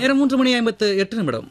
நேரம் மூன்று மணி ஐம்பத்து எட்டு நிமிடம்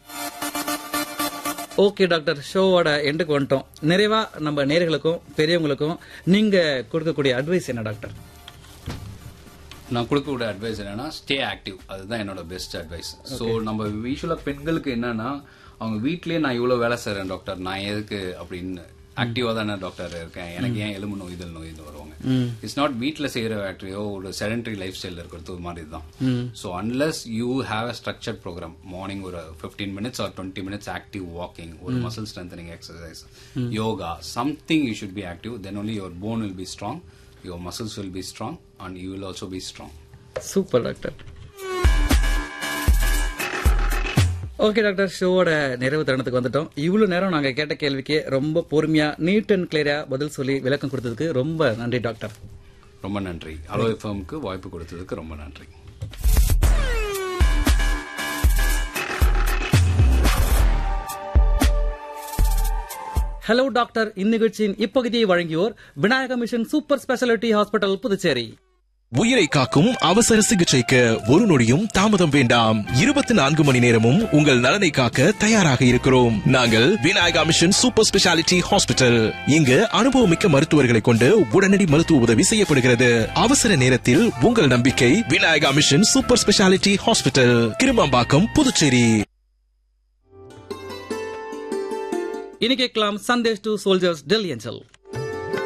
ஓகே டாக்டர் ஷோவோட எண்டுக்கு வந்துட்டோம் நிறைவா நம்ம நேர்களுக்கும் பெரியவங்களுக்கும் நீங்க கொடுக்கக்கூடிய அட்வைஸ் என்ன டாக்டர் நான் கொடுக்கக்கூடிய அட்வைஸ் என்னன்னா ஸ்டே ஆக்டிவ் அதுதான் என்னோட பெஸ்ட் அட்வைஸ் ஸோ நம்ம யூஸ்வலாக பெண்களுக்கு என்னன்னா அவங்க வீட்லயே நான் இவ்வளோ வேலை செய்றேன் டாக்டர் நான் எதுக்கு அப்படின்னு ஆக்டிவாக தானே டாக்டர் இருக்கேன் எனக்கு ஏன் எலும்பு நோய் இதழ் நோய் இது வருவாங்க இட்ஸ் நாட் வீட்டில் செய்கிற ஆக்டிவோ ஒரு செடன்டரி லைஃப் ஸ்டைல் இருக்கிறது ஒரு மாதிரி தான் so unless you have a structured program morning ஒரு fifteen minutes or twenty minutes active walking ஒரு muscle strengthening exercise yoga something you should be active then only your bone will be strong your muscles will be strong and you will also be strong super doctor okay doctor ஷோவோட நிறைவு தருணத்துக்கு வந்துட்டோம் இவ்வளவு நேரம் நாங்க கேட்ட கேள்விக்கு ரொம்ப பொறுமையா நீட் அண்ட் கிளியரா பதில் சொல்லி விளக்கம் கொடுத்ததுக்கு ரொம்ப நன்றி டாக்டர் ரொம்ப நன்றி அலோ எஃப்எம்க்கு வாய்ப்பு கொடுத்ததுக்கு ரொம்ப நன்றி ஹலோ டாக்டர் இந்நிகழ்ச்சியின் இப்பகுதியை வழங்கியோர் Vinayaka mission super speciality hospital Puducherry உயிரை காக்கும் அவசர சிகிச்சைக்கு ஒரு நொடியும் தாமதம் வேண்டாம் இருபத்தி நான்கு மணி நேரமும் உங்கள் நலனை காக்க தயாராக இருக்கிறோம் நாங்கள் Vinayaka mission super speciality hospital இங்கு அனுபவமிக்க மருத்துவர்களை கொண்டு உடனடி மருத்துவ உதவி செய்யப்படுகிறது அவசர நேரத்தில் உங்கள் நம்பிக்கை Vinayaka mission super speciality hospital Kirumampakkam Puducherry இனி கேட்கலாம் Sandesh to soldiers tell angel